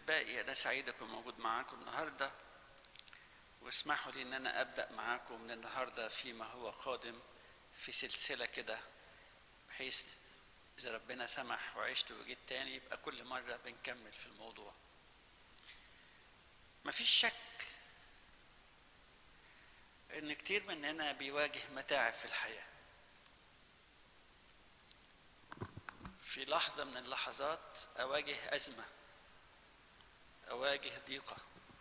احبائي انا سعيد اكون موجود معاكم النهارده واسمحوا لي ان انا ابدا معاكم من النهارده فيما هو قادم في سلسله كده بحيث اذا ربنا سمح وعشت وجيت تاني يبقى كل مره بنكمل في الموضوع مفيش شك ان كتير مننا بيواجه متاعب في الحياه في لحظه من اللحظات اواجه ازمه اواجه ضيقه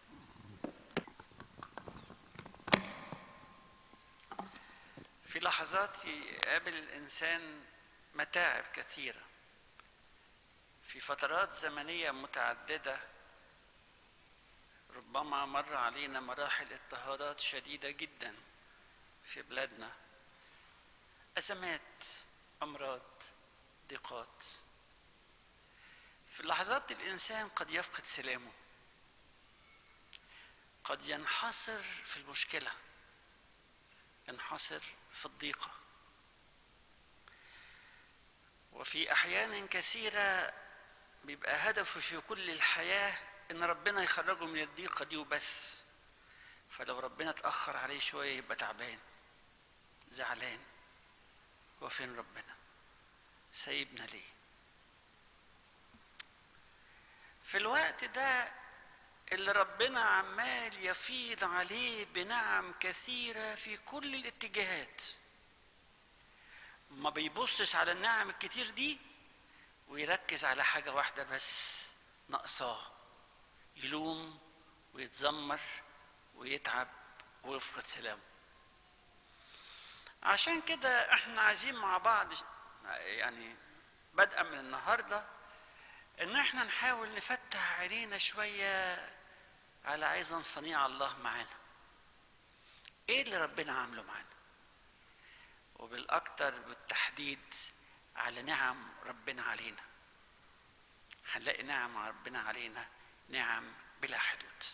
في لحظات يقابل الانسان متاعب كثيره في فترات زمنيه متعدده ربما مر علينا مراحل اضطهادات شديده جدا في بلادنا ازمات امراض ضيقات في اللحظات الانسان قد يفقد سلامه قد ينحصر في المشكله ينحصر في الضيقه وفي احيان كثيره بيبقى هدفه في كل الحياه ان ربنا يخرجه من الضيقه دي وبس فلو ربنا اتاخر عليه شويه يبقى تعبان زعلان هو فين ربنا سايبنا ليه في الوقت ده اللي ربنا عمال يفيض عليه بنعم كثيرة في كل الاتجاهات ما بيبصش على النعم الكتير دي ويركز على حاجة واحدة بس ناقصاه يلوم ويتذمر ويتعب ويفقد سلامه عشان كده احنا عايزين مع بعض يعني بدءا من النهارده ان احنا نحاول نفتح عينينا شويه على عظم صنيع الله معانا ايه اللي ربنا عامله معانا وبالاكثر بالتحديد على نعم ربنا علينا هنلاقي نعم ربنا علينا نعم بلا حدود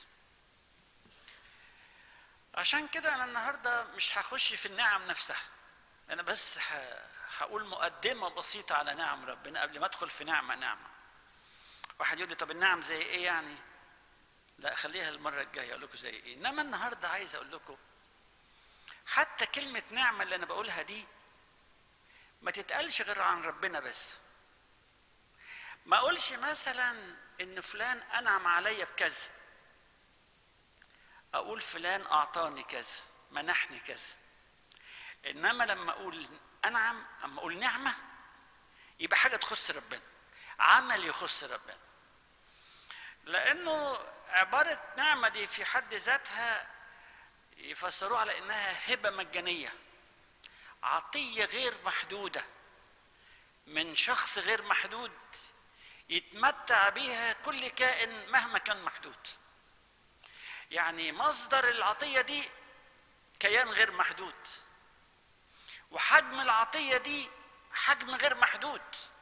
عشان كده انا النهارده مش هخش في النعم نفسها انا بس هقول مقدمه بسيطه على نعم ربنا قبل ما ادخل في نعمه نعمه واحد يقول لي طب النعم زي ايه يعني لا خليها المره الجايه اقول لكم زي ايه انما النهارده عايز اقول لكم حتى كلمه نعمه اللي انا بقولها دي ما تتقالش غير عن ربنا بس ما اقولش مثلا ان فلان انعم عليا بكذا اقول فلان اعطاني كذا منحني كذا انما لما اقول انعم اما اقول نعمه يبقى حاجه تخص ربنا عمل يخص ربنا لانه عباره نعمه دي في حد ذاتها يفسروها على انها هبه مجانيه عطيه غير محدوده من شخص غير محدود يتمتع بها كل كائن مهما كان محدود يعني مصدر العطيه دي كيان غير محدود وحجم العطيه دي حجم غير محدود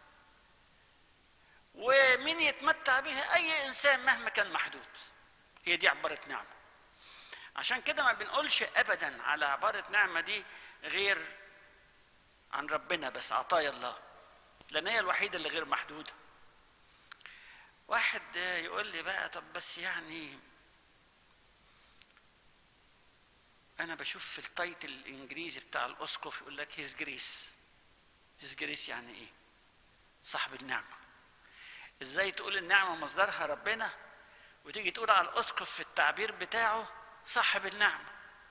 ومين يتمتع بها اي انسان مهما كان محدود هي دي عباره نعمه عشان كده ما بنقولش ابدا على عباره نعمه دي غير عن ربنا بس عطايا الله لان هي الوحيده اللي غير محدوده واحد يقول لي بقى طب بس يعني انا بشوف في التايتل الانجليزي بتاع الاسقف يقول لك هيز جريس هيز جريس يعني ايه صاحب النعمه ازاي تقول النعمه مصدرها ربنا وتيجي تقول على الاسقف في التعبير بتاعه صاحب النعمه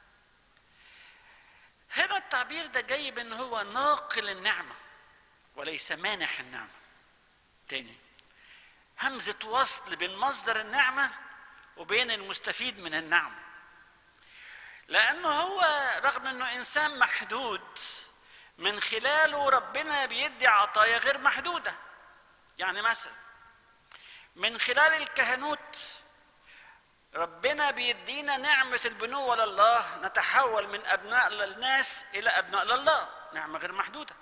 هنا التعبير ده جاي بان هو ناقل النعمه وليس مانح النعمه تاني همزه وصل بين مصدر النعمه وبين المستفيد من النعمه لانه هو رغم انه انسان محدود من خلاله ربنا بيدي عطايا غير محدوده يعني مثلا من خلال الكهنوت ربنا بيدينا نعمة البنوة لله نتحول من أبناء للناس إلى أبناء لله نعمة غير محدودة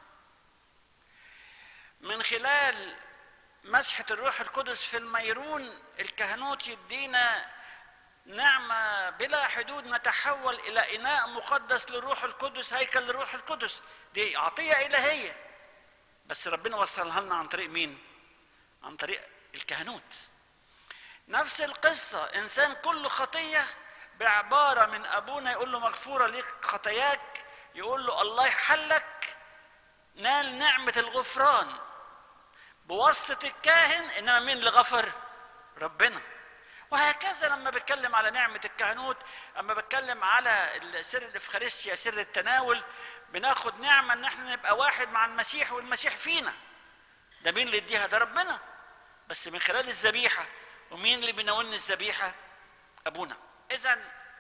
من خلال مسحة الروح القدس في الميرون الكهنوت يدينا نعمة بلا حدود نتحول إلى إناء مقدس للروح القدس هيكل للروح القدس دي عطية إلهية بس ربنا وصلها لنا عن طريق مين؟ عن طريق الكهنوت نفس القصة إنسان كله خطية بعبارة من أبونا يقول له مغفورة ليك خطاياك يقول له الله يحلك نال نعمة الغفران بواسطة الكاهن إنما مين اللي غفر؟ ربنا وهكذا لما بتكلم على نعمة الكهنوت أما بتكلم على سر الإفخارستيا سر التناول بناخد نعمة إن احنا نبقى واحد مع المسيح والمسيح فينا ده مين اللي يديها ده ربنا بس من خلال الذبيحة ومين اللي بيناولني الذبيحة أبونا إذا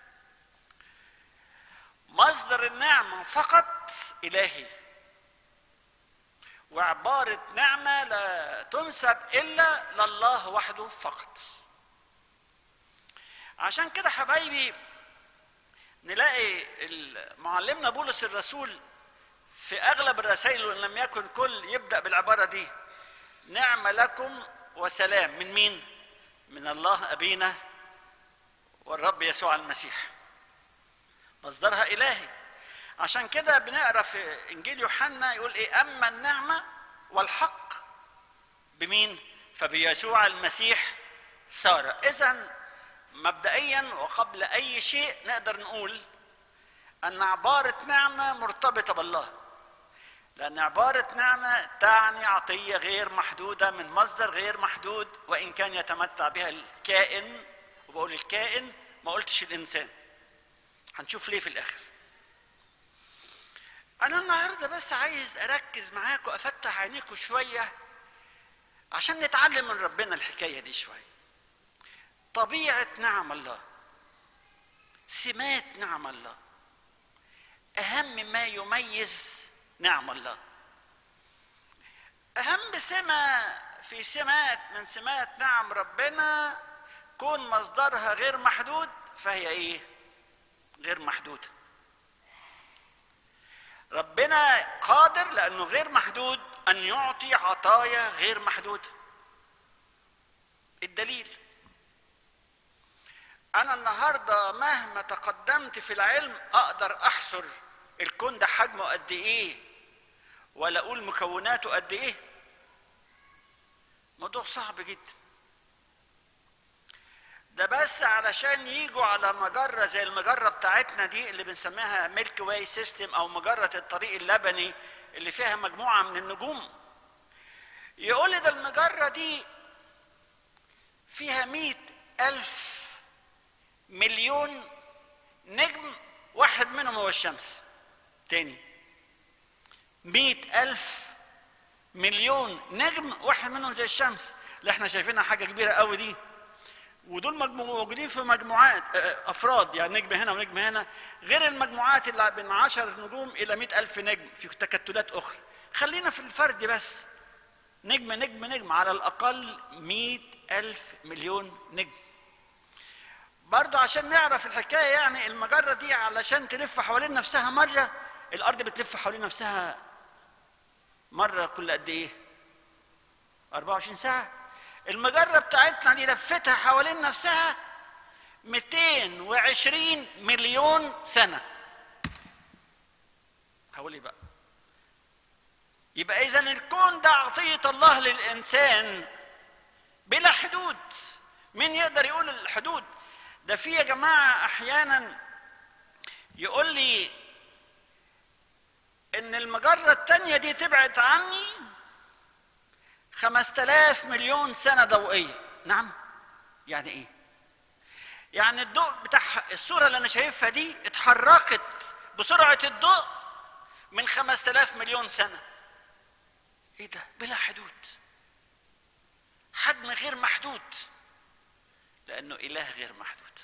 مصدر النعمة فقط إلهي وعبارة نعمة لا تنسب إلا لله وحده فقط عشان كده حبايبي نلاقي معلمنا بولس الرسول في اغلب الرسائل وان لم يكن كل يبدا بالعباره دي نعم لكم وسلام من مين من الله ابينا والرب يسوع المسيح مصدرها الهي عشان كده بنقرا في انجيل يوحنا يقول ايه اما النعمه والحق بمين فبيسوع المسيح صار اذا مبدئيا وقبل اي شيء نقدر نقول ان عباره نعمه مرتبطه بالله لان عباره نعمه تعني عطيه غير محدوده من مصدر غير محدود وان كان يتمتع بها الكائن وبقول الكائن ما قلتش الانسان هنشوف ليه في الاخر انا النهارده بس عايز اركز معاكم افتح عينيكم شويه عشان نتعلم من ربنا الحكايه دي شويه طبيعه نعم الله سمات نعم الله اهم ما يميز نعم الله اهم سمه في سمات من سمات نعم ربنا كون مصدرها غير محدود فهي ايه غير محدوده ربنا قادر لانه غير محدود ان يعطي عطايا غير محدوده الدليل انا النهارده مهما تقدمت في العلم اقدر احصر الكون ده حجمه قد ايه ولا اقول مكوناته قد ايه موضوع صعب جدا ده بس علشان يجوا على مجرة زي المجرة بتاعتنا دي اللي بنسميها ميلك واي سيستم أو مجرة الطريق اللبني اللي فيها مجموعة من النجوم يقول لي ده المجرة دي فيها مئة ألف مليون نجم واحد منهم هو الشمس تاني مئة ألف مليون نجم واحد منهم زي الشمس اللي احنا شايفينها حاجة كبيرة قوي دي ودول موجودين في مجموعات افراد يعني نجم هنا ونجم هنا غير المجموعات اللي من 10 نجوم الى مئة الف نجم في تكتلات اخرى خلينا في الفرد بس نجم نجم نجم على الاقل مئة الف مليون نجم برضو عشان نعرف الحكايه يعني المجره دي علشان تلف حوالين نفسها مره الارض بتلف حوالين نفسها مره كل قد ايه 24 ساعه المجرة بتاعتنا دي لفتها حوالين نفسها 220 مليون سنة حوالي بقى يبقى إذا الكون ده عطية الله للإنسان بلا حدود مين يقدر يقول الحدود ده في يا جماعة أحيانا يقول لي إن المجرة التانية دي تبعد عني خمسة آلاف مليون سنة ضوئية نعم يعني ايه يعني الضوء بتاع الصورة اللي أنا شايفها دي اتحركت بسرعة الضوء من خمسة آلاف مليون سنة ايه ده بلا حدود حجم غير محدود لأنه إله غير محدود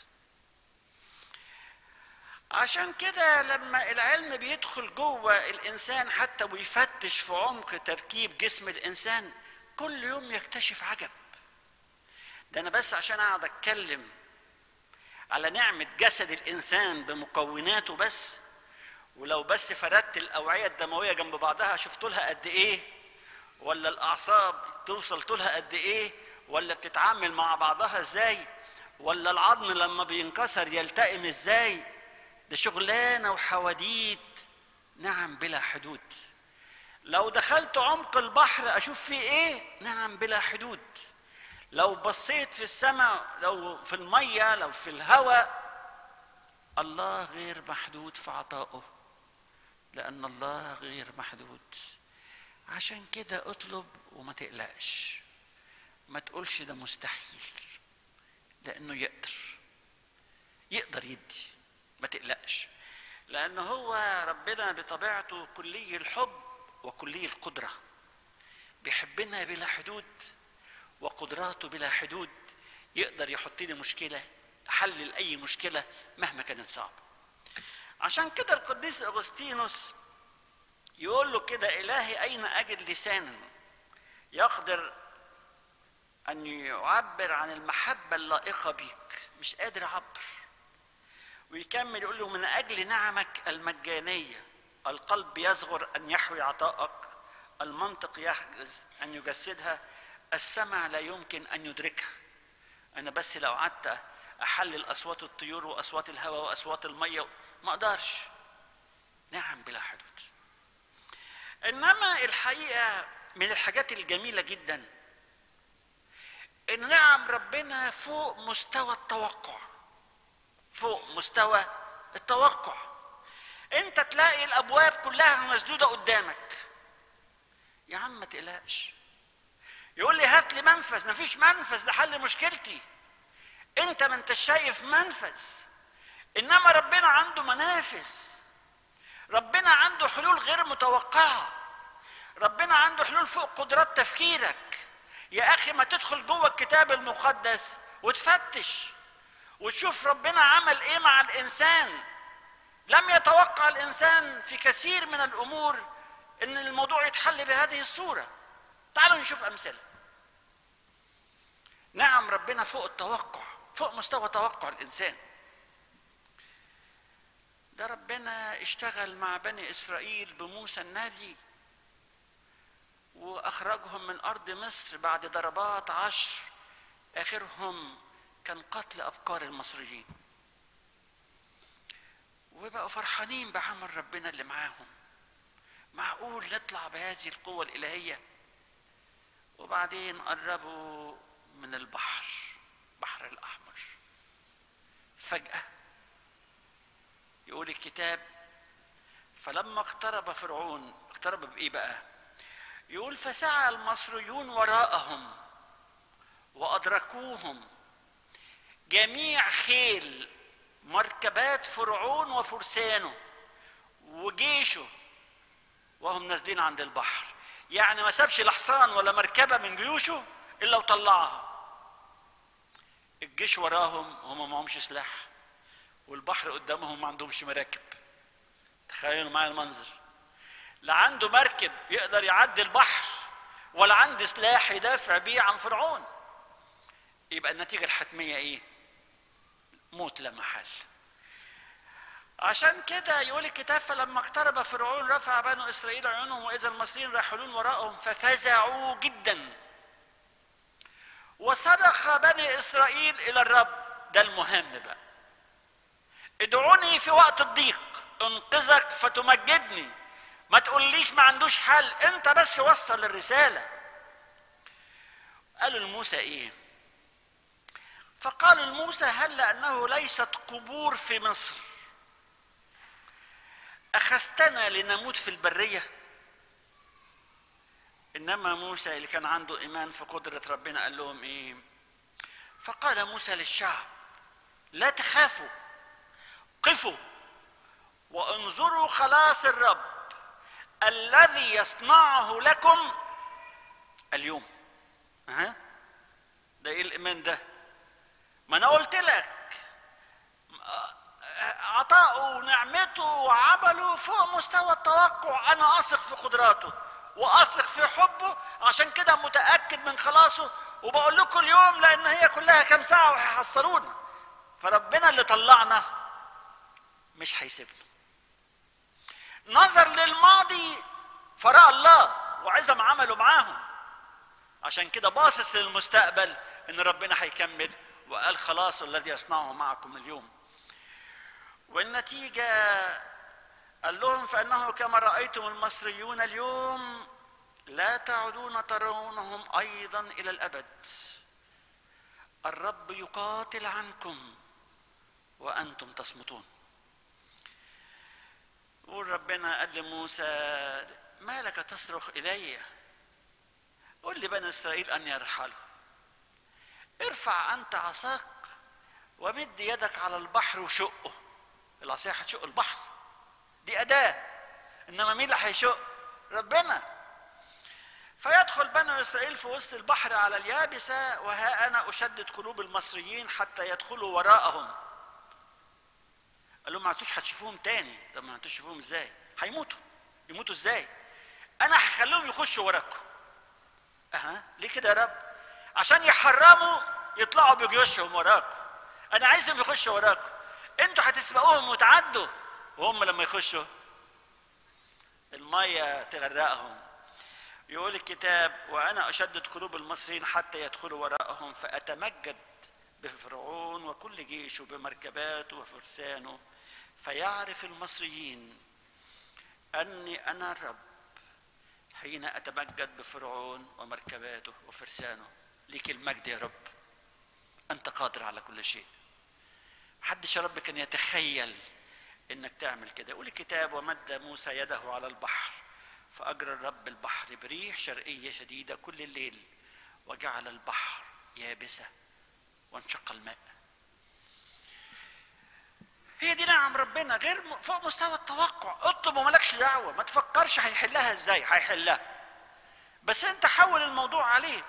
عشان كده لما العلم بيدخل جوه الإنسان حتى ويفتش في عمق تركيب جسم الإنسان كل يوم يكتشف عجب ده انا بس عشان اقعد اتكلم على نعمة جسد الإنسان بمكوناته بس ولو بس فردت الأوعية الدموية جنب بعضها شفت لها قد إيه ولا الأعصاب توصل لها قد إيه ولا بتتعامل مع بعضها إزاي ولا العظم لما بينكسر يلتئم إزاي ده شغلانة وحواديت نعم بلا حدود لو دخلت عمق البحر اشوف فيه ايه نعم بلا حدود لو بصيت في السماء لو في الميه لو في الهواء الله غير محدود في عطائه لان الله غير محدود عشان كده اطلب وما تقلقش ما تقولش ده مستحيل لانه يقدر يقدر يدي ما تقلقش لان هو ربنا بطبيعته كلي الحب وكلي القدره بيحبنا بلا حدود وقدراته بلا حدود يقدر يحط لي مشكله حل لاي مشكله مهما كانت صعبه عشان كده القديس اغسطينوس يقول له كده الهي اين اجد لسانا يقدر ان يعبر عن المحبه اللائقه بيك مش قادر اعبر ويكمل يقول له من اجل نعمك المجانيه القلب يصغر ان يحوي عطائك المنطق يحجز ان يجسدها السمع لا يمكن ان يدركها انا بس لو قعدت احلل اصوات الطيور واصوات الهواء واصوات الميه ما اقدرش نعم بلا حدود انما الحقيقه من الحاجات الجميله جدا ان نعم ربنا فوق مستوى التوقع فوق مستوى التوقع انت تلاقي الابواب كلها مسدوده قدامك يا عم ما تقلقش يقول لي هات لي منفذ ما فيش منفذ لحل مشكلتي انت ما انت شايف منفذ انما ربنا عنده منافذ ربنا عنده حلول غير متوقعه ربنا عنده حلول فوق قدرات تفكيرك يا اخي ما تدخل جوه الكتاب المقدس وتفتش وتشوف ربنا عمل ايه مع الانسان لم يتوقع الانسان في كثير من الامور ان الموضوع يتحل بهذه الصوره تعالوا نشوف امثله نعم ربنا فوق التوقع فوق مستوى توقع الانسان ده ربنا اشتغل مع بني اسرائيل بموسى النبي واخرجهم من ارض مصر بعد ضربات عشر اخرهم كان قتل ابكار المصريين وبقوا فرحانين بعمل ربنا اللي معاهم معقول نطلع بهذه القوة الإلهية وبعدين قربوا من البحر بحر الأحمر فجأة يقول الكتاب فلما اقترب فرعون اقترب بإيه بقى يقول فسعى المصريون وراءهم وأدركوهم جميع خيل مركبات فرعون وفرسانه وجيشه وهم نازلين عند البحر يعني ما سابش الحصان ولا مركبه من جيوشه الا وطلعها الجيش وراهم هم معهمش سلاح والبحر قدامهم ما عندهمش مراكب تخيلوا معايا المنظر لا عنده مركب يقدر يعدي البحر ولا عنده سلاح يدافع بيه عن فرعون يبقى النتيجه الحتميه ايه موت لا محل عشان كده يقول الكتاب فلما اقترب فرعون رفع بنو اسرائيل عيونهم واذا المصريين راحلون وراءهم ففزعوا جدا وصرخ بني اسرائيل الى الرب ده المهم بقى ادعوني في وقت الضيق انقذك فتمجدني ما تقوليش ما عندوش حل انت بس وصل الرساله قالوا لموسى ايه فقالوا لموسى هل لانه ليست قبور في مصر أخذتنا لنموت في البرية إنما موسى اللي كان عنده إيمان في قدرة ربنا قال لهم إيه فقال موسى للشعب لا تخافوا قفوا وانظروا خلاص الرب الذي يصنعه لكم اليوم ها ده ايه الايمان ده ما انا قلت لك عطاؤه ونعمته وعمله فوق مستوى التوقع انا اثق في قدراته واثق في حبه عشان كده متاكد من خلاصه وبقول لكم اليوم لان هي كلها كام ساعه وهيحصلونا فربنا اللي طلعنا مش هيسيبنا نظر للماضي فراى الله وعزم عمله معاهم عشان كده باصص للمستقبل ان ربنا هيكمل وقال خلاص الذي يصنعه معكم اليوم والنتيجة قال لهم فإنه كما رأيتم المصريون اليوم لا تعودون ترونهم أيضا إلى الأبد الرب يقاتل عنكم وانتم تصمتون قول ربنا قال لموسى ما لك تصرخ الي قل لبني اسرائيل ان يرحلوا ارفع انت عصاك ومد يدك على البحر وشقه العصايه هتشق البحر دي اداه انما مين اللي هيشق ربنا فيدخل بنو اسرائيل في وسط البحر على اليابسه وها انا اشدد قلوب المصريين حتى يدخلوا وراءهم قال لهم ما عدتوش هتشوفوهم تاني طب ما عدتوش تشوفوهم ازاي هيموتوا يموتوا ازاي انا هخليهم يخشوا وراكم اها ليه كده يا رب عشان يحرموا يطلعوا بجيوشهم وراكم انا عايزهم يخشوا وراكم انتوا هتسبقوهم وتعدوا وهم لما يخشوا الميه تغرقهم يقول الكتاب وانا اشدد قلوب المصريين حتى يدخلوا وراءهم فاتمجد بفرعون وكل جيشه بمركباته وفرسانه فيعرف المصريين اني انا الرب حين اتمجد بفرعون ومركباته وفرسانه ليك المجد يا رب انت قادر على كل شيء محدش يا رب كان يتخيل انك تعمل كده يقول الكتاب ومد موسى يده على البحر فاجرى الرب البحر بريح شرقيه شديده كل الليل وجعل البحر يابسه وانشق الماء هي دي نعم ربنا غير فوق مستوى التوقع اطلب وملكش دعوه ما تفكرش هيحلها ازاي هيحلها بس انت حول الموضوع عليه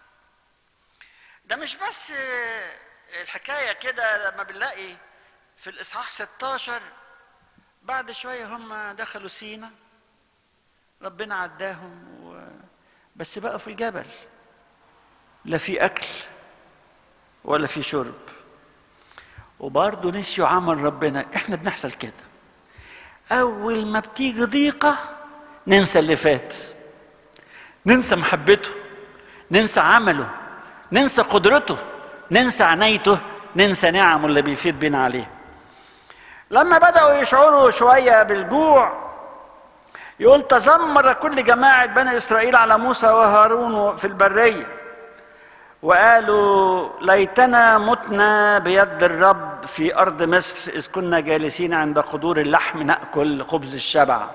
ده مش بس الحكايه كده لما بنلاقي في الاصحاح 16 بعد شويه هم دخلوا سينا ربنا عداهم و... بس بقوا في الجبل لا في اكل ولا في شرب وبرضه نسيوا عمل ربنا احنا بنحصل كده اول ما بتيجي ضيقه ننسى اللي فات ننسى محبته ننسى عمله ننسى قدرته ننسى عنايته ننسى نعمه اللي بيفيد بينا عليه لما بدأوا يشعروا شوية بالجوع يقول تذمر كل جماعة بني إسرائيل على موسى وهارون في البرية وقالوا ليتنا متنا بيد الرب في أرض مصر إذ كنا جالسين عند قدور اللحم نأكل خبز الشبع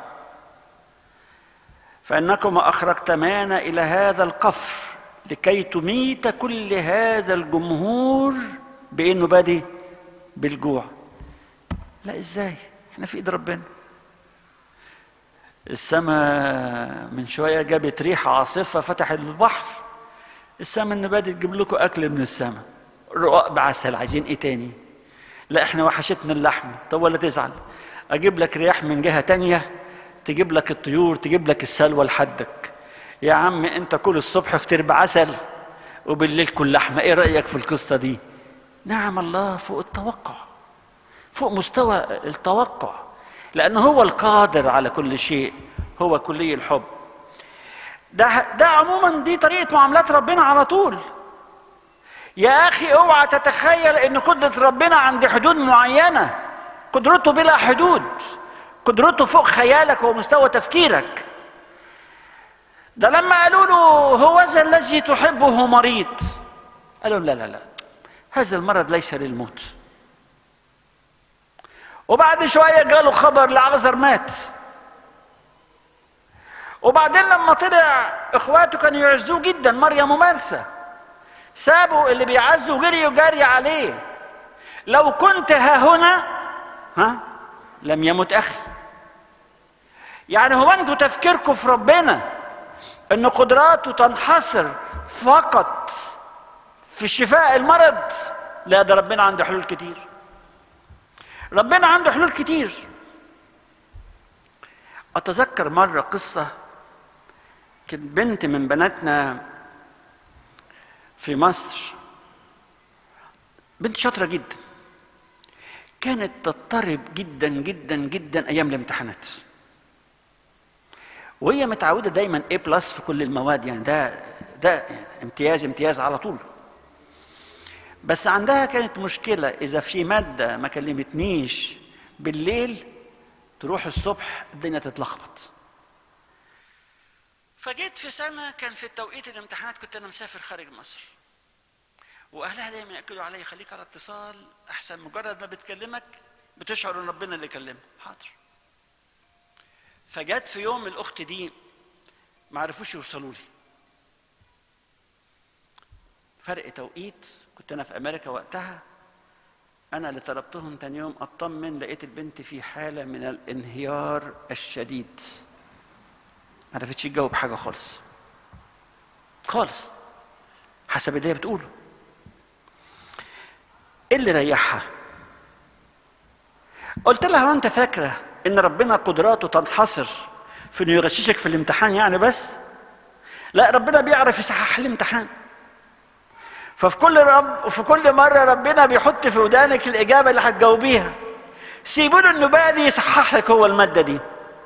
فإنكما أخرجتمانا إلى هذا القفر لكي تميت كل هذا الجمهور بانه بادي بالجوع لا ازاي احنا في ايد ربنا السماء من شويه جابت ريحه عاصفه فتحت البحر السماء ان بدت تجيب لكم اكل من السماء رقاق بعسل عايزين ايه تاني لا احنا وحشتنا اللحم طب ولا تزعل اجيب لك رياح من جهه تانية تجيب لك الطيور تجيب لك السلوى لحدك يا عم انت كل الصبح فطير بعسل وبالليل كل لحمه ايه رايك في القصه دي نعم الله فوق التوقع فوق مستوى التوقع لانه هو القادر على كل شيء هو كلي الحب ده ده عموما دي طريقه معاملات ربنا على طول يا اخي اوعى تتخيل ان قدره ربنا عند حدود معينه قدرته بلا حدود قدرته فوق خيالك ومستوى تفكيرك ده لما قالوا له هو ذا الذي تحبه مريض قالوا لا لا لا هذا المرض ليس للموت وبعد شوية جاله خبر لعازر مات وبعدين لما طلع اخواته كانوا يعزوه جدا مريم ومرثى سابوا اللي بيعزوا وجريوا جري عليه لو كنت ها هنا ها لم يمت اخي يعني هو انتوا تفكيركم في ربنا ان قدراته تنحصر فقط في شفاء المرض لا ده ربنا عنده حلول كتير ربنا عنده حلول كتير اتذكر مره قصه كانت بنت من بناتنا في مصر بنت شاطره جدا كانت تضطرب جدا جدا جدا ايام الامتحانات وهي متعوده دايما A بلس في كل المواد يعني ده ده امتياز امتياز على طول بس عندها كانت مشكلة إذا في مادة ما كلمتنيش بالليل تروح الصبح الدنيا تتلخبط فجيت في سنة كان في توقيت الامتحانات كنت أنا مسافر خارج مصر واهلها دايما ياكدوا عليا خليك على اتصال احسن مجرد ما بتكلمك بتشعر ان ربنا اللي كلمها حاضر فجت في يوم الاخت دي ما عرفوش يوصلوا لي فرق توقيت كنت انا في امريكا وقتها انا اللي طلبتهم تاني يوم اطمن لقيت البنت في حاله من الانهيار الشديد ما عرفتش تجاوب حاجه خالص خالص حسب اللي هي بتقوله ايه اللي ريحها قلت لها هو انت فاكره ان ربنا قدراته تنحصر في انه يغششك في الامتحان يعني بس لا ربنا بيعرف يصحح الامتحان ففي كل رب وفي كل مرة ربنا بيحط في ودانك الإجابة اللي هتجاوبيها سيبوا له النباة دي يصحح لك هو المادة دي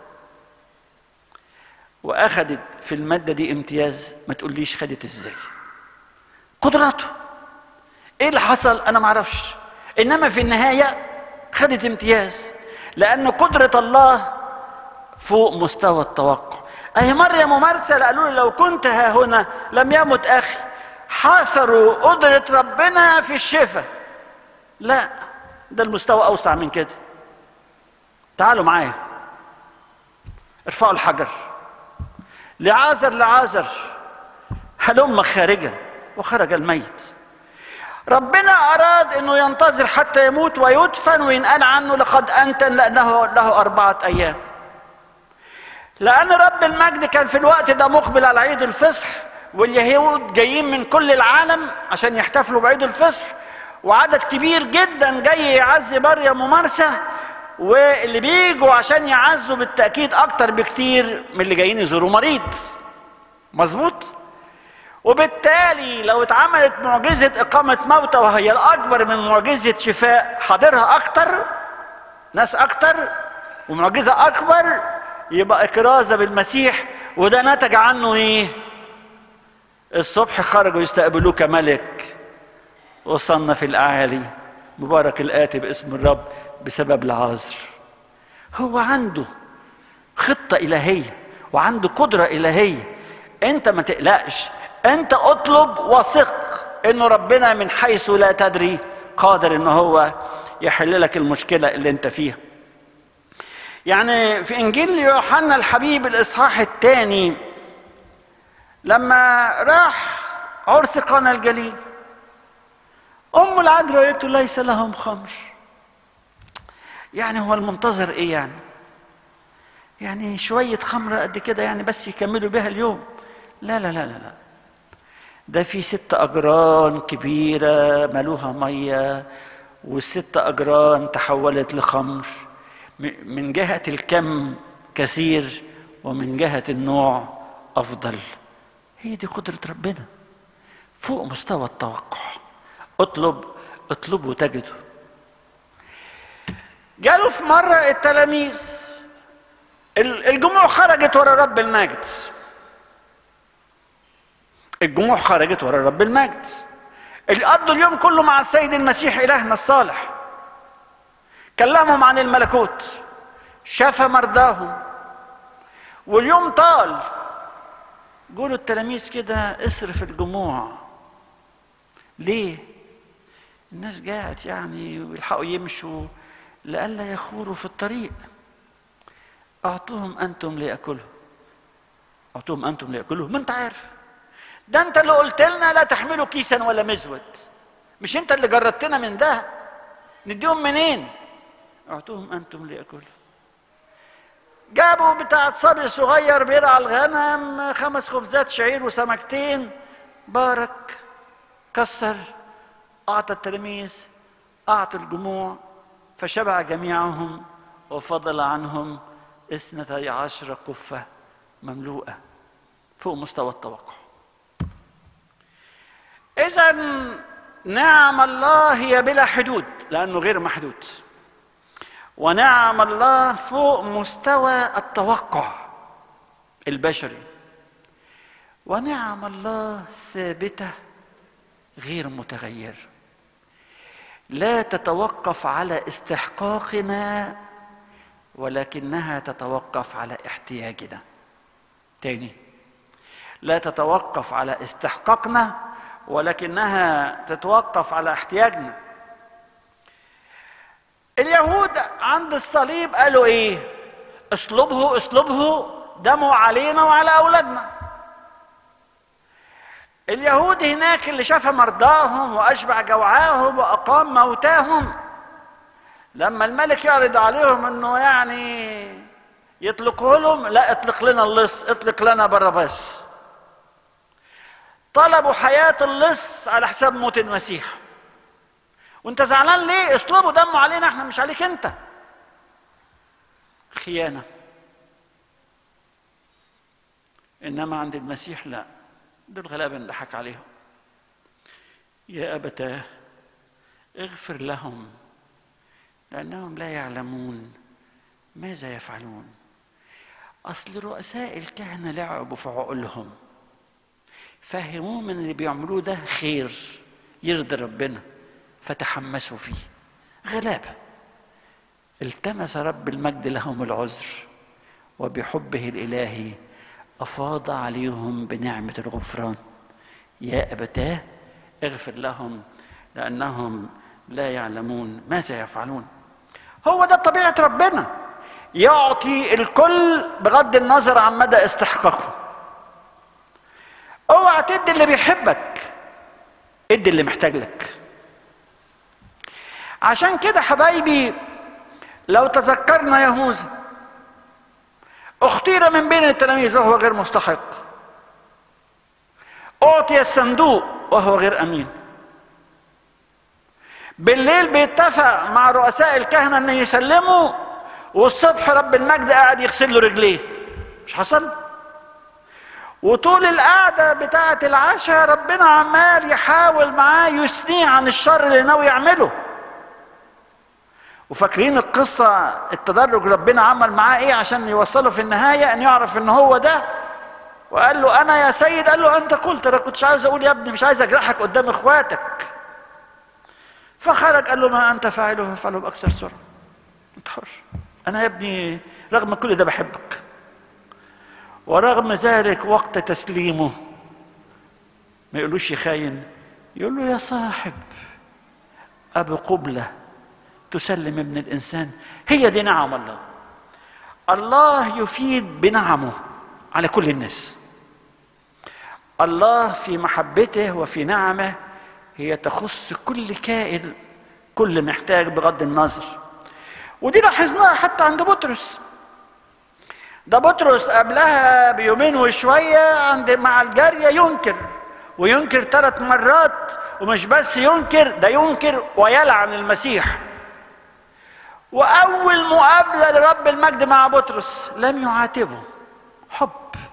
وأخدت في المادة دي امتياز ما تقوليش خدت ازاي قدراته ايه اللي حصل انا ما اعرفش انما في النهاية خدت امتياز لأن قدرة الله فوق مستوى التوقع أهي مريم ومرسل قالوا لي لو كنت ها هنا لم يمت أخي حاصروا قدرة ربنا في الشفاء لا ده المستوى أوسع من كده تعالوا معايا ارفعوا الحجر لعازر لعازر هلم خارجا وخرج الميت ربنا أراد أنه ينتظر حتى يموت ويدفن وينقال عنه لقد أنتن لأنه له أربعة أيام لأن رب المجد كان في الوقت ده مقبل على عيد الفصح واليهود جايين من كل العالم عشان يحتفلوا بعيد الفصح وعدد كبير جدا جاي يعزي مريم ومرسى واللي بيجوا عشان يعزوا بالتأكيد أكتر بكتير من اللي جايين يزوروا مريض مظبوط وبالتالي لو اتعملت معجزة إقامة موتى وهي الأكبر من معجزة شفاء حاضرها أكتر ناس أكتر ومعجزة أكبر يبقى إكرازة بالمسيح وده نتج عنه إيه؟ الصبح خرجوا يستقبلوه كملك وصلنا في الأعالي مبارك الآتي باسم الرب بسبب العذر هو عنده خطة إلهية وعنده قدرة إلهية أنت ما تقلقش أنت اطلب وثق إنه ربنا من حيث لا تدري قادر إن هو يحل لك المشكلة اللي أنت فيها يعني في إنجيل يوحنا الحبيب الإصحاح الثاني لما راح عرس قنا الجليل أم العذراء قالت ليس لهم خمر يعني هو المنتظر إيه يعني يعني شوية خمرة قد كده يعني بس يكملوا بها اليوم لا لا لا لا لا ده في ست أجران كبيرة ملوها مية والست أجران تحولت لخمر من جهة الكم كثير ومن جهة النوع أفضل هي دي قدرة ربنا فوق مستوى التوقع اطلب اطلبوا تجدوا جالوا في مرة التلاميذ الجموع خرجت ورا رب المجد الجموع خرجت ورا رب المجد اللي قضوا اليوم كله مع السيد المسيح إلهنا الصالح كلمهم عن الملكوت شفى مرضاهم واليوم طال قولوا التلاميذ كده اصرف الجموع ليه الناس جاعت يعني ويلحقوا يمشوا لئلا يخوروا في الطريق اعطوهم انتم لياكلوا اعطوهم انتم لياكلوا ما انت عارف ده انت اللي قلت لنا لا تحملوا كيسا ولا مزود مش انت اللي جردتنا من ده نديهم منين اعطوهم انتم لياكلوا جابوا بتاع صبي صغير بيرعى الغنم خمس خبزات شعير وسمكتين بارك كسر اعطى التلاميذ اعطى الجموع فشبع جميعهم وفضل عنهم اثنتي عشر كفة مملوءة فوق مستوى التوقع إذا نعم الله هي بلا حدود لأنه غير محدود ونعم الله فوق مستوى التوقع البشري ونعم الله ثابته غير متغير لا تتوقف على استحقاقنا ولكنها تتوقف على احتياجنا تاني لا تتوقف على استحقاقنا ولكنها تتوقف على احتياجنا اليهود عند الصليب قالوا ايه اصلبه اصلبه دمه علينا وعلى اولادنا اليهود هناك اللي شاف مرضاهم واشبع جوعاهم واقام موتاهم لما الملك يعرض عليهم انه يعني يطلقه لهم لا اطلق لنا اللص اطلق لنا باراباس طلبوا حياة اللص على حساب موت المسيح وانت زعلان ليه اصلبوا دمه علينا احنا مش عليك انت خيانة انما عند المسيح لا دول غلابة نضحك عليهم يا أبتاه اغفر لهم لأنهم لا يعلمون ماذا يفعلون أصل رؤساء الكهنة لعبوا في عقولهم فهموهم ان اللي بيعملوه ده خير يرضي ربنا فتحمسوا فيه غلابه التمس رب المجد لهم العذر وبحبه الالهي افاض عليهم بنعمه الغفران يا ابتاه اغفر لهم لانهم لا يعلمون ماذا يفعلون هو ده طبيعه ربنا يعطي الكل بغض النظر عن مدى استحقاقه اوعى تدي اللي بيحبك ادي اللي محتاج لك عشان كده حبايبي لو تذكرنا يهوذا اختير من بين التلاميذ وهو غير مستحق اعطي الصندوق وهو غير امين بالليل بيتفق مع رؤساء الكهنه ان يسلموا والصبح رب المجد قاعد يغسل له رجليه مش حصل وطول القعدة بتاعة العشاء ربنا عمال يحاول معاه يثنيه عن الشر اللي ناوي يعمله وفاكرين القصة التدرج ربنا عمل معاه ايه عشان يوصله في النهاية ان يعرف ان هو ده وقال له انا يا سيد قال له انت قلت انا كنتش عايز اقول يا ابني مش عايز اجرحك قدام اخواتك فخرج قال له ما انت فاعله فافعله باكثر سرعه انت حر انا يا ابني رغم كل ده بحبك ورغم ذلك وقت تسليمه ما يقولوش يخاين يقول له يا صاحب أبو قبلة تسلم ابن الإنسان هي دي نعم الله الله يفيد بنعمه على كل الناس الله في محبته وفي نعمه هي تخص كل كائن كل محتاج بغض النظر ودي لاحظناها حتى عند بطرس ده بطرس قبلها بيومين وشوية عند مع الجارية ينكر وينكر ثلاث مرات ومش بس ينكر ده ينكر ويلعن المسيح وأول مقابلة لرب المجد مع بطرس لم يعاتبه حب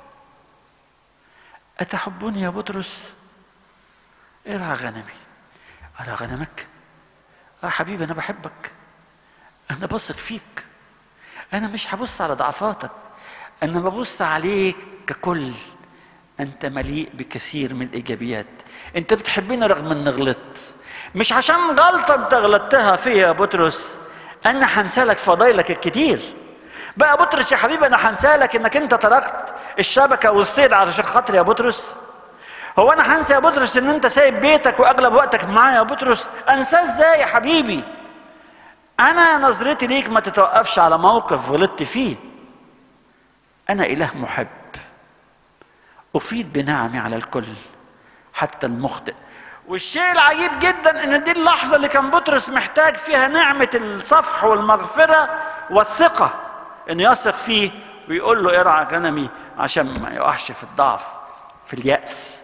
أتحبني يا بطرس ارعى غنمي ارعى غنمك اه حبيبي انا بحبك انا بثق فيك انا مش هبص على ضعفاتك انا ببص عليك ككل انت مليء بكثير من الايجابيات انت بتحبني رغم اني غلطت مش عشان غلطه انت غلطتها فيا يا بطرس انا هنسالك فضايلك الكتير بقى بطرس يا حبيبي انا هنسالك انك انت تركت الشبكه والصيد علشان خاطر يا بطرس هو انا هنسى يا بطرس ان انت سايب بيتك واغلب وقتك معايا يا بطرس انساه ازاي يا حبيبي انا نظرتي ليك ما تتوقفش على موقف غلطت فيه انا اله محب افيد بنعمي على الكل حتى المخطئ والشيء العجيب جدا ان دي اللحظه اللي كان بطرس محتاج فيها نعمه الصفح والمغفره والثقه انه يثق فيه ويقول له ارعى غنمي عشان ما يقعش في الضعف في الياس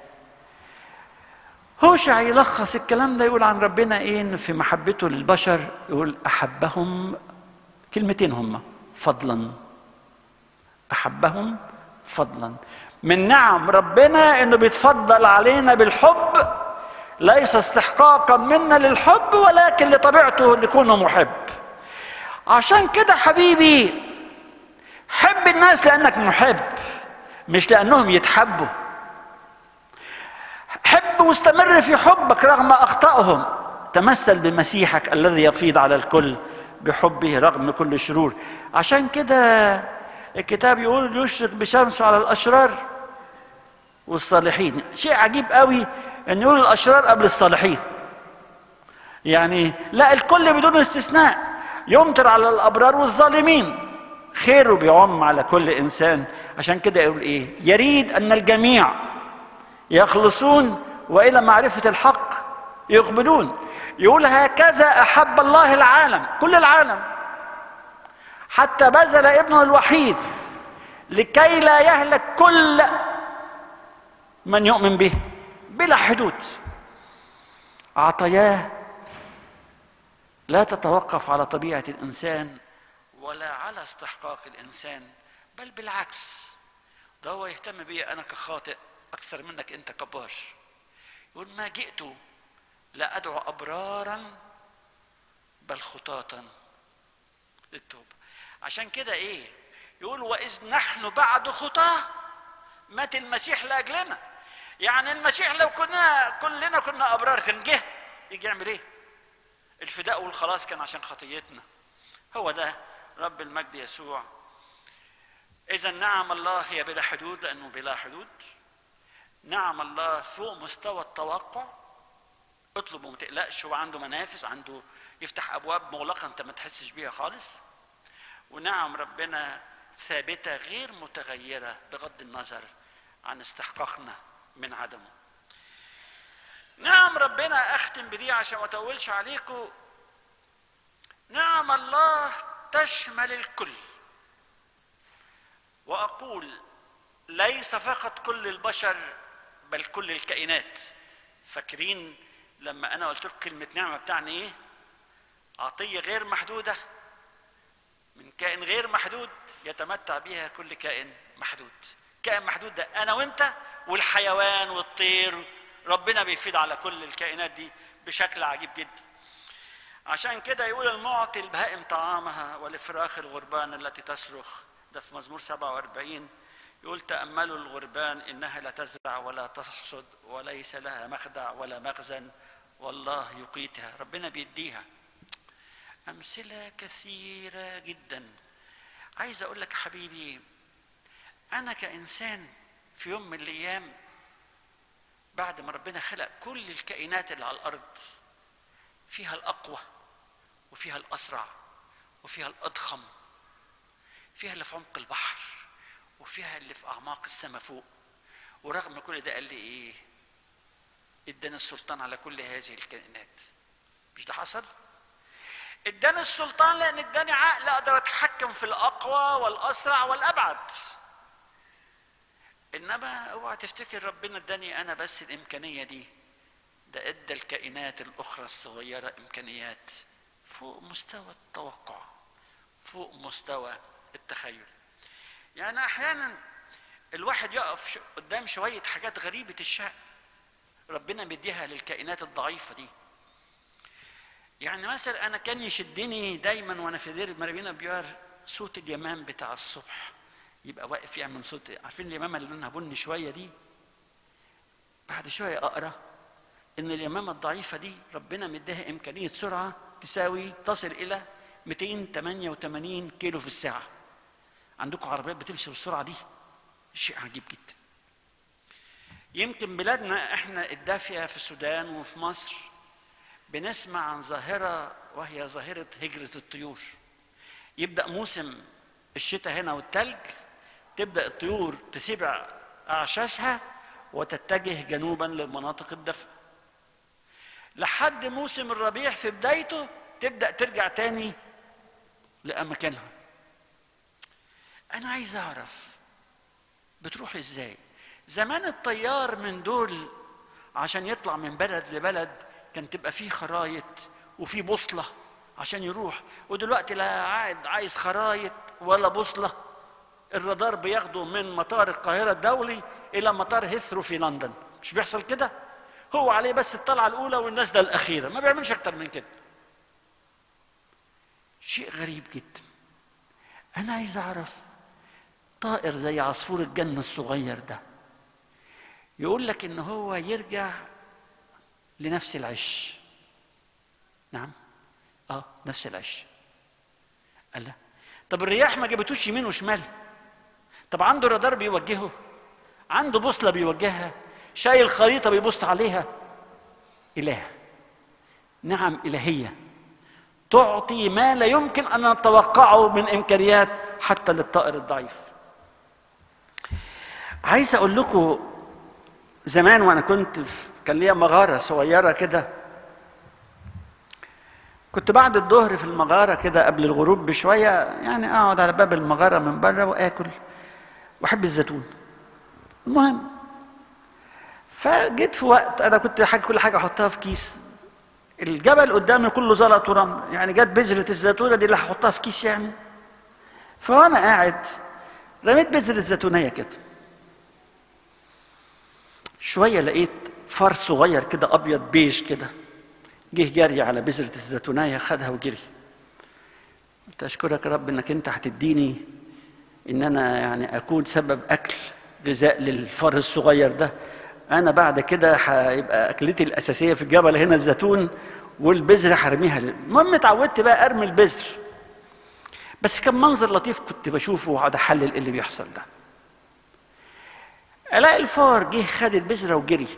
هوشع يلخص الكلام ده يقول عن ربنا ايه ان في محبته للبشر يقول احبهم كلمتين هما فضلا احبهم فضلا من نعم ربنا انه بيتفضل علينا بالحب ليس استحقاقا منا للحب ولكن لطبيعته لكونه محب عشان كده حبيبي حب الناس لانك محب مش لانهم يتحبوا حب واستمر في حبك رغم اخطائهم تمثل بمسيحك الذي يفيض على الكل بحبه رغم كل الشرور عشان كده الكتاب يقول يشرق بشمسه على الاشرار والصالحين شيء عجيب قوي ان يقول الاشرار قبل الصالحين يعني لا الكل بدون استثناء يمطر على الابرار والظالمين خيره بيعم على كل انسان عشان كده يقول ايه يريد ان الجميع يخلصون والى معرفه الحق يقبلون يقول هكذا احب الله العالم كل العالم حتى بذل ابنه الوحيد لكي لا يهلك كل من يؤمن به بلا حدود عطاياه لا تتوقف على طبيعه الانسان ولا على استحقاق الانسان بل بالعكس ده هو يهتم بي انا كخاطئ اكثر منك انت كبار يقول ما جئت لا ادعو ابرارا بل خطاة للتوبة عشان كده ايه يقول واذ نحن بعد خطاه مات المسيح لاجلنا يعني المسيح لو كنا كلنا كنا ابرار كان جه يجي يعمل ايه الفداء والخلاص كان عشان خطيتنا هو ده رب المجد يسوع اذا نعم الله هي بلا حدود لانه بلا حدود نعم الله فوق مستوى التوقع اطلب وما تقلقش هو عنده منافذ عنده يفتح ابواب مغلقه انت ما تحسش بيها خالص ونعم ربنا ثابته غير متغيره بغض النظر عن استحقاقنا من عدمه نعم ربنا اختم بدي عشان ما اطولش عليكم نعم الله تشمل الكل واقول ليس فقط كل البشر بل كل الكائنات فاكرين لما انا قلت لكم كلمه نعمه بتعني ايه عطيه غير محدوده من كائن غير محدود يتمتع بها كل كائن محدود كائن محدود ده انا وانت والحيوان والطير ربنا بيفيد على كل الكائنات دي بشكل عجيب جدا عشان كده يقول المعطي البهائم طعامها ولفراخ الغربان التي تصرخ ده في مزمور 47 يقول تأملوا الغربان إنها لا تزرع ولا تحصد وليس لها مخدع ولا مخزن والله يقيتها ربنا بيديها أمثلة كثيرة جدا عايز أقول لك حبيبي أنا كإنسان في يوم من الأيام بعد ما ربنا خلق كل الكائنات اللي على الأرض فيها الأقوى وفيها الأسرع وفيها الأضخم فيها اللي في عمق البحر وفيها اللي في أعماق السماء فوق ورغم كل ده قال لي إيه اداني السلطان على كل هذه الكائنات مش ده حصل اداني السلطان لان اداني عقل اقدر اتحكم في الاقوى والاسرع والابعد انما اوعى تفتكر ربنا اداني انا بس الامكانيه دي ده ادى الكائنات الاخرى الصغيره امكانيات فوق مستوى التوقع فوق مستوى التخيل يعني احيانا الواحد يقف قدام شويه حاجات غريبه الشأن ربنا بيديها للكائنات الضعيفه دي يعني مثلا انا كان يشدني دايما وانا في دير مريمين بيار صوت اليمام بتاع الصبح يبقى واقف يعمل صوت عارفين اليمامه اللي لونها بني شويه دي بعد شويه اقرا ان اليمامه الضعيفه دي ربنا مديها امكانيه سرعه تساوي تصل الى 288 كيلو في الساعه عندكم عربيات بتمشي بالسرعه دي شيء عجيب جدا يمكن بلادنا احنا الدافيه في السودان وفي مصر بنسمع عن ظاهرة وهي ظاهرة هجرة الطيور يبدأ موسم الشتاء هنا والتلج تبدأ الطيور تسيب أعشاشها وتتجه جنوبا للمناطق الدافئة لحد موسم الربيع في بدايته تبدأ ترجع تاني لأماكنها أنا عايز أعرف بتروح إزاي زمان الطيار من دول عشان يطلع من بلد لبلد كان تبقى فيه خرايط وفي بوصله عشان يروح ودلوقتي لا عاد عايز خرايط ولا بوصله الرادار بياخده من مطار القاهره الدولي الى مطار هيثرو في لندن مش بيحصل كده هو عليه بس الطلعه الاولى والنزله الاخيره ما بيعملش اكتر من كده شيء غريب جدا انا عايز اعرف طائر زي عصفور الجنه الصغير ده يقول لك ان هو يرجع لنفس العش نعم اه نفس العش قال لا طب الرياح ما جابتوش يمين وشمال طب عنده رادار بيوجهه عنده بوصله بيوجهها شايل خريطه بيبص عليها اله نعم الهيه تعطي ما لا يمكن ان نتوقعه من امكانيات حتى للطائر الضعيف عايز اقول لكم زمان وانا كنت في كان ليا مغاره صغيره كده كنت بعد الظهر في المغاره كده قبل الغروب بشويه يعني اقعد على باب المغاره من بره واكل واحب الزيتون المهم فجيت في وقت انا كنت حاجة كل حاجه احطها في كيس الجبل قدامي كله زلط ورمل يعني جت بذره الزيتونه دي اللي هحطها في كيس يعني فوانا قاعد رميت بذره الزيتونيه كده شويه لقيت فار صغير كده ابيض بيج كده جه جري على بذره الزيتونيه خدها وجري قلت اشكرك يا رب انك انت هتديني ان انا يعني اكون سبب اكل غذاء للفار الصغير ده انا بعد كده هيبقى اكلتي الاساسيه في الجبل هنا الزيتون والبذره هرميها المهم اتعودت بقى ارمي البذر بس كان منظر لطيف كنت بشوفه واقعد احلل ايه اللي بيحصل ده الاقي الفار جه خد البذره وجري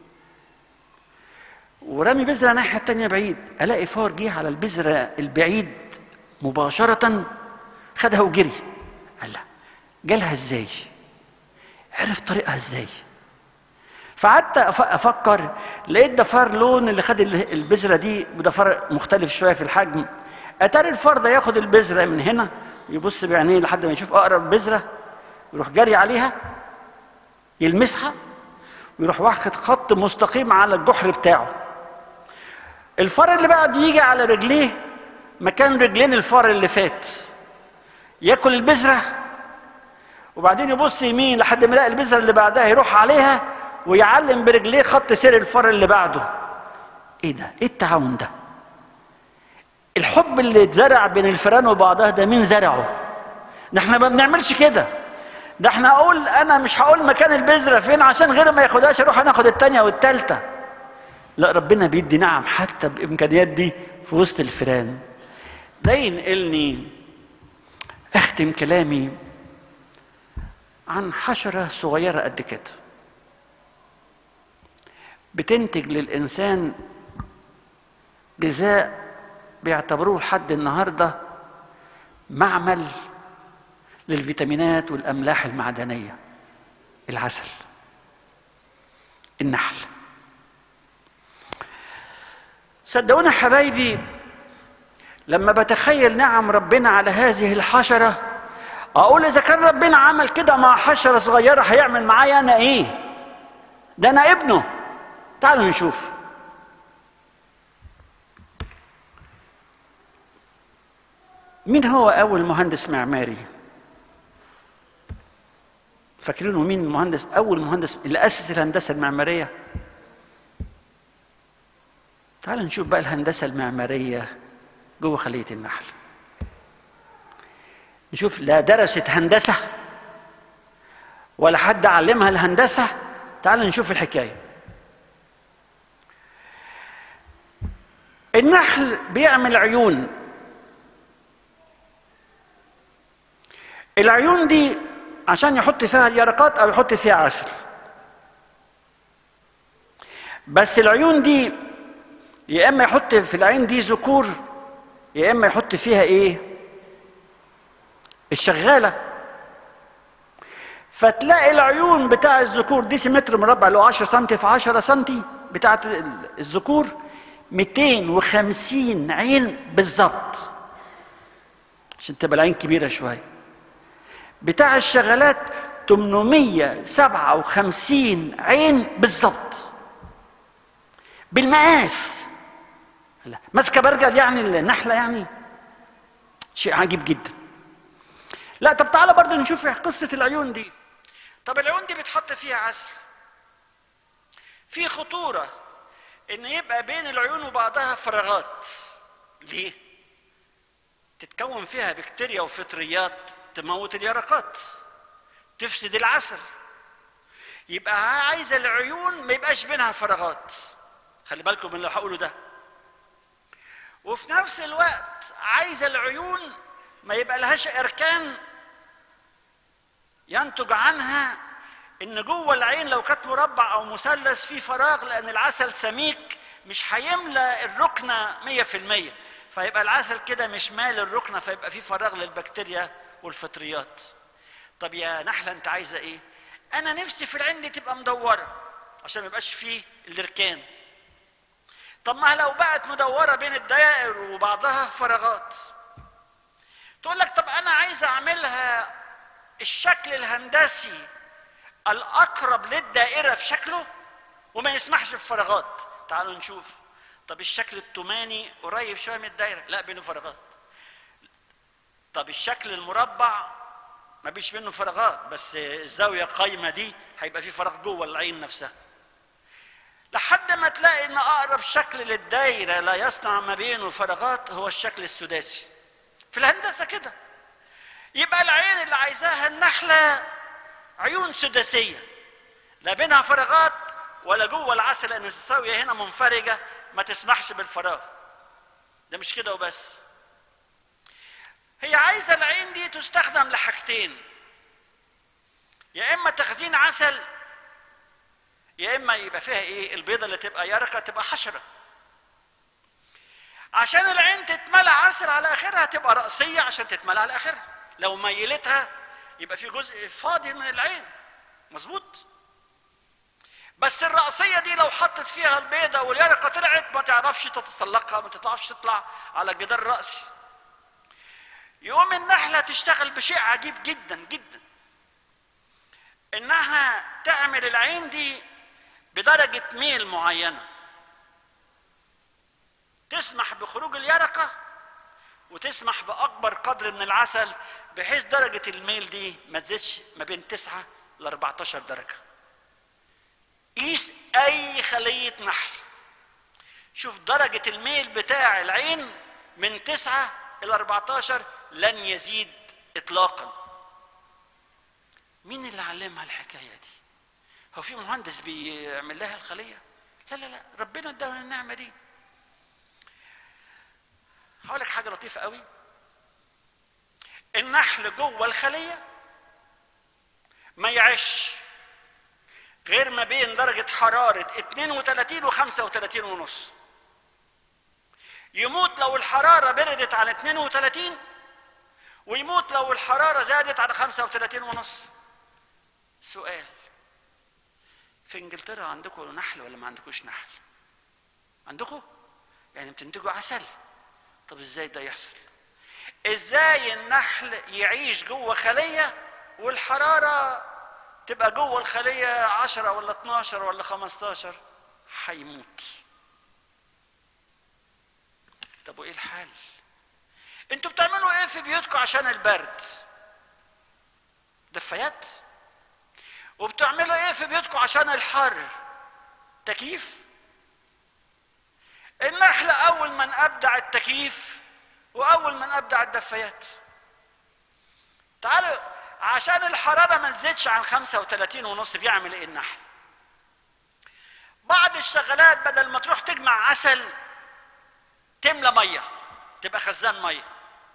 ورمي بذره الناحيه التانيه بعيد الاقي فار جه على البذره البعيد مباشره خدها وجري قال لا جالها ازاي عرف طريقها ازاي فقعدت افكر لقيت ده فار لون اللي خد البذره دي وده فار مختلف شويه في الحجم اتاري الفار ده ياخد البذره من هنا ويبص بعينيه لحد ما يشوف اقرب بذره يروح جري عليها يلمسها ويروح واخد خط مستقيم على الجحر بتاعه الفار اللي بعد يجي على رجليه مكان رجلين الفار اللي فات ياكل البذره وبعدين يبص يمين لحد ما يلاقي البذره اللي بعدها يروح عليها ويعلم برجليه خط سير الفار اللي بعده ايه ده ايه التعاون ده الحب اللي اتزرع بين الفئران وبعضها ده مين زرعه ده احنا ما بنعملش كده ده احنا اقول انا مش هقول مكان البذره فين عشان غير ما ياخدهاش اروح انا اخد الثانيه والثالثه لا ربنا بيدي نعم حتى بامكانيات دي في وسط الفئران ده ينقلني اختم كلامي عن حشره صغيره قد كده بتنتج للإنسان غذاء بيعتبروه لحد النهاردة معمل للفيتامينات والأملاح المعدنية العسل النحل صدقونا حبايبي لما بتخيل نعم ربنا على هذه الحشرة أقول إذا كان ربنا عمل كده مع حشرة صغيرة هيعمل معايا أنا إيه؟ ده أنا ابنه تعالوا نشوف مين هو أول مهندس معماري؟ فاكرينه مين المهندس أول مهندس اللي أسس الهندسة المعمارية؟ تعالوا نشوف بقى الهندسة المعمارية جوه خلية النحل نشوف لا درست هندسة ولا حد علمها الهندسة تعالوا نشوف الحكايه النحل بيعمل عيون العيون دي عشان يحط فيها اليرقات او يحط فيها عسل بس العيون دي يا اما يحط في العين دي ذكور يا اما يحط فيها ايه الشغاله فتلاقي العيون بتاع الذكور دي متر مربع اللي هو 10 سم في 10 سم بتاعت الذكور 250 عين بالظبط عشان تبقى العين كبيره شويه بتاع الشغالات 857 عين بالظبط بالمقاس لا ماسكه برجل يعني النحله يعني شيء عجيب جدا لا طب تعالى برضو نشوف قصه العيون دي طب العيون دي بيتحط فيها عسل في خطوره ان يبقى بين العيون وبعضها فراغات ليه تتكون فيها بكتيريا وفطريات تموت اليرقات تفسد العسل يبقى عايزه العيون ما يبقاش بينها فراغات خلي بالكم من اللي هقوله ده وفي نفس الوقت عايزه العيون ما يبقى لهاش اركان ينتج عنها ان جوه العين لو كانت مربع او مثلث في فراغ لان العسل سميك مش هيملى الركنه 100% فيبقى العسل كده مش مال الركنه فيبقى في فراغ للبكتيريا والفطريات طب يا نحله انت عايزه ايه انا نفسي في العين دي تبقى مدوره عشان ما يبقاش فيه الاركان طب ما لو بقت مدوره بين الدوائر وبعضها فراغات تقول لك طب انا عايز اعملها الشكل الهندسي الاقرب للدائره في شكله وما يسمحش بفراغات تعالوا نشوف طب الشكل التماني قريب شويه من الدائره لا بينه فراغات طب الشكل المربع ما بيش منه فراغات بس الزاويه قايمه دي هيبقى في فراغ جوه العين نفسها لحد ما تلاقي ان اقرب شكل للدايره لا يصنع ما بينه فراغات هو الشكل السداسي في الهندسه كده يبقى العين اللي عايزاها النحله عيون سداسيه لا بينها فراغات ولا جوه العسل لان الزاويه هنا منفرجه ما تسمحش بالفراغ ده مش كده وبس هي عايزه العين دي تستخدم لحاجتين يا اما تخزين عسل يا اما يبقى فيها ايه البيضه اللي تبقى يرقه تبقى حشره عشان العين تتملى عسل على اخرها تبقى راسيه عشان تتملى على اخرها لو ميلتها يبقى في جزء فاضي من العين مظبوط بس الرأسية دي لو حطت فيها البيضة واليرقة طلعت ما تعرفش تتسلقها ما تطلعش تطلع على الجدار الرأسي يقوم النحلة تشتغل بشيء عجيب جدا جدا انها تعمل العين دي بدرجة ميل معينة تسمح بخروج اليرقة وتسمح بأكبر قدر من العسل بحيث درجة الميل دي ما تزيدش ما بين 9 ل 14 درجة. قيس أي خلية نحل. شوف درجة الميل بتاع العين من 9 إلى 14 لن يزيد إطلاقا. مين اللي علمها الحكاية دي؟ هو في مهندس بيعمل لها الخلية؟ لا لا لا ربنا ادانا النعمة دي. هقول لك حاجه لطيفه قوي النحل جوه الخليه ما يعيش غير ما بين درجة حرارة 32 و 35 ونص يموت لو الحرارة بردت عن 32 ويموت لو الحرارة زادت عن 35 ونص سؤال في انجلترا عندكم نحل ولا ما عندكوش نحل عندكم يعني بتنتجوا عسل طب ازاي ده يحصل ازاي النحل يعيش جوه خلية والحرارة تبقى جوه الخلية عشرة ولا 12 ولا 15 هيموت طب وايه الحل انتوا بتعملوا ايه في بيوتكم عشان البرد دفايات وبتعملوا ايه في بيوتكم عشان الحر تكييف النحل اول من ابدع التكييف واول من ابدع الدفايات تعالوا عشان الحراره ما تزيدش عن 35 ونص بيعمل ايه النحل بعض الشغلات بدل ما تروح تجمع عسل تملى ميه تبقى خزان ميه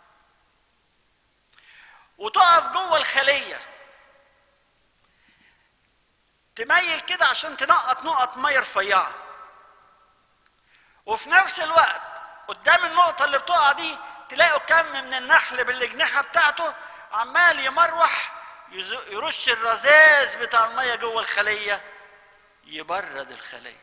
وتقف جوه الخليه تميل كده عشان تنقط نقط ميه رفيعه وفي نفس الوقت قدام النقطة اللي بتقع دي تلاقوا كم من النحل بالأجنحة بتاعته عمال يمروح يرش الرذاذ بتاع المية جوه الخلية يبرد الخلية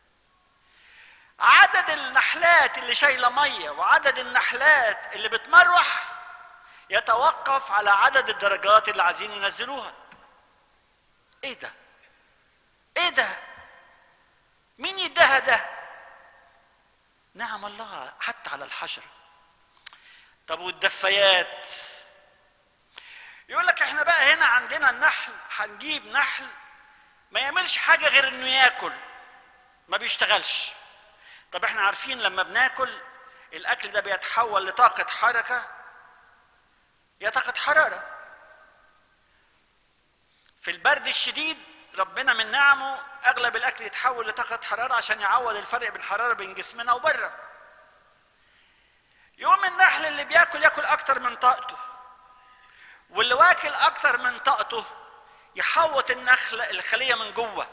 عدد النحلات اللي شايلة مية وعدد النحلات اللي بتمروح يتوقف على عدد الدرجات اللي عايزين ينزلوها ايه ده ايه ده مين يدها ده نعم الله حتى على الحشرة طب والدفايات يقول لك احنا بقى هنا عندنا النحل هنجيب نحل ما يعملش حاجة غير انه ياكل ما بيشتغلش طب احنا عارفين لما بناكل الاكل ده بيتحول لطاقة حركة يا طاقة حرارة في البرد الشديد ربنا من نعمه اغلب الاكل يتحول لطاقه حراره عشان يعوض الفرق بين الحراره بين جسمنا وبره يوم النحل اللي بياكل ياكل اكتر من طاقته واللي واكل اكتر من طاقته يحوط النخل الخلية من جوه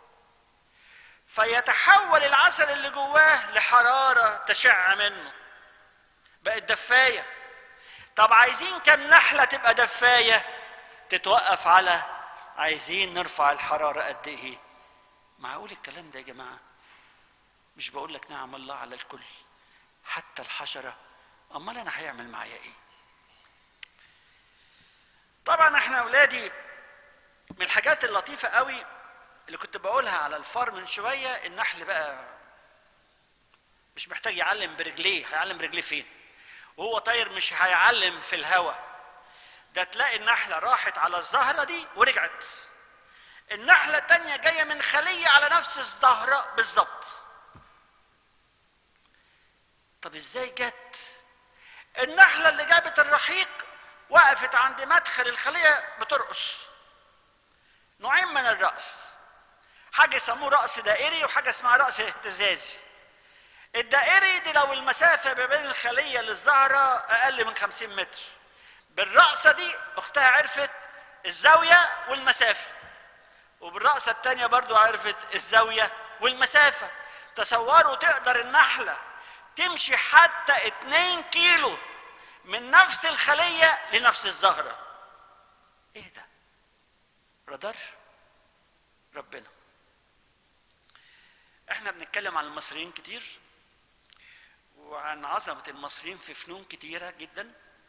فيتحول العسل اللي جواه لحرارة تشع منه بقت دفاية طب عايزين كم نحلة تبقى دفاية تتوقف على عايزين نرفع الحرارة قد ايه معقول الكلام ده يا جماعة مش بقول لك نعم الله على الكل حتى الحشرة امال انا هيعمل معايا ايه طبعا احنا اولادي من الحاجات اللطيفة قوي اللي كنت بقولها على الفار من شوية النحل بقى مش محتاج يعلم برجليه هيعلم برجليه فين وهو طاير مش هيعلم في الهواء ده تلاقي النحلة راحت على الزهرة دي ورجعت النحلة التانية جاية من خلية على نفس الزهرة بالظبط طب ازاي جت النحلة اللي جابت الرحيق وقفت عند مدخل الخلية بترقص نوعين من الرقص حاجة يسموه رقص دائري وحاجة اسمها رقص اهتزازي الدائري دي لو المسافة ما بين الخلية للزهرة أقل من 50 متر بالرقصة دي أختها عرفت الزاوية والمسافة وبالرقصة التانية برضو عرفت الزاوية والمسافة تصوروا تقدر النحلة تمشي حتى 2 كيلو من نفس الخلية لنفس الزهرة ايه ده رادار ربنا احنا بنتكلم عن المصريين كتير وعن عظمة المصريين في فنون كتيرة جدا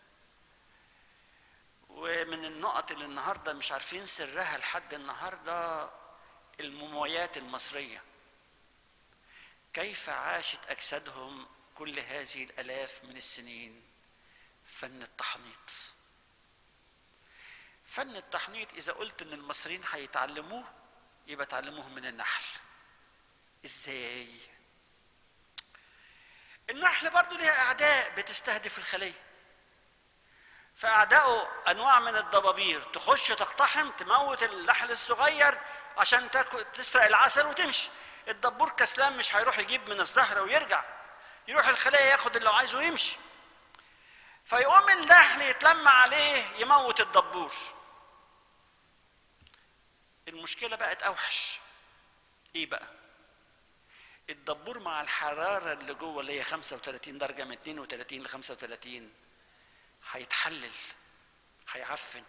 ومن النقط اللي النهاردة مش عارفين سرها لحد النهاردة الموميات المصرية كيف عاشت أجسادهم كل هذه الآلاف من السنين فن التحنيط فن التحنيط إذا قلت إن المصريين هيتعلموه يبقى تعلموه من النحل إزاي؟ النحل برضه ليها أعداء بتستهدف الخلية فأعدائه أنواع من الضبابير تخش تقتحم تموت النحل الصغير عشان تسرق العسل وتمشي الدبور كسلان مش هيروح يجيب من الزهرة ويرجع يروح الخلية ياخد اللي عايزه ويمشي فيقوم النحل يتلم عليه يموت الدبور المشكلة بقت أوحش إيه بقى؟ الدبور مع الحرارة اللي جوه اللي هي 35 درجة من 32 ل 35 هيتحلل هيعفن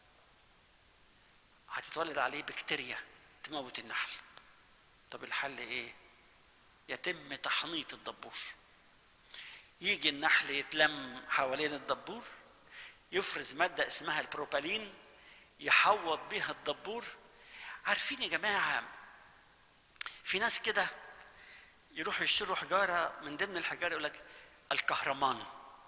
هتتولد عليه بكتيريا تموت النحل طب الحل ايه يتم تحنيط الدبور يجي النحل يتلم حوالين الدبور يفرز مادة اسمها البروبالين يحوط بيها الدبور عارفين يا جماعة في ناس كده يروحوا يشتروا حجارة من ضمن الحجارة يقول لك الكهرمان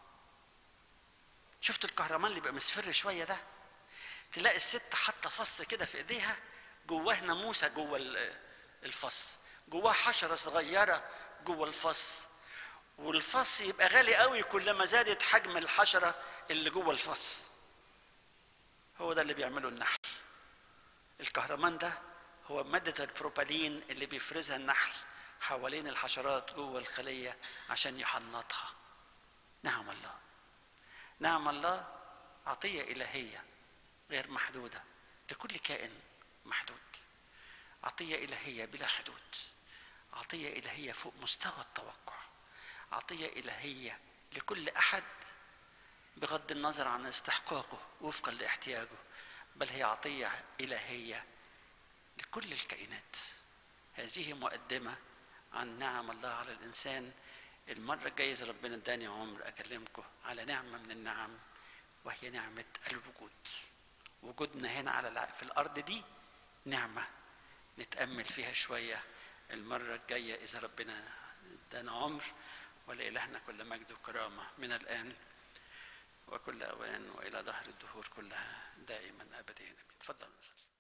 شفت الكهرمان اللي بيبقى مصفر شوية ده تلاقي الست حاطة فص كده في ايديها جواه ناموسة جوه الفص جواه حشرة صغيرة جوه الفص والفص يبقى غالي قوي كلما زادت حجم الحشرة اللي جوه الفص هو ده اللي بيعمله النحل الكهرمان ده هو مادة البروبالين اللي بيفرزها النحل حوالين الحشرات جوه الخلية عشان يحنطها نعم الله نعم الله عطية إلهية غير محدودة لكل كائن محدود عطية إلهية بلا حدود عطية إلهية فوق مستوى التوقع عطية إلهية لكل أحد بغض النظر عن استحقاقه وفقا لاحتياجه بل هي عطية إلهية لكل الكائنات هذه مقدمة عن نعم الله على الإنسان المرة الجاية إذا ربنا اداني عمر أكلمكم على نعمة من النعم وهي نعمة الوجود وجودنا هنا على في الأرض دي نعمة نتأمل فيها شوية المرة الجاية إذا ربنا ادانا عمر ولإلهنا كل مجد وكرامة من الآن وكل أوان وإلى ظهر الدهور كلها دائما أبديا تفضل نصلي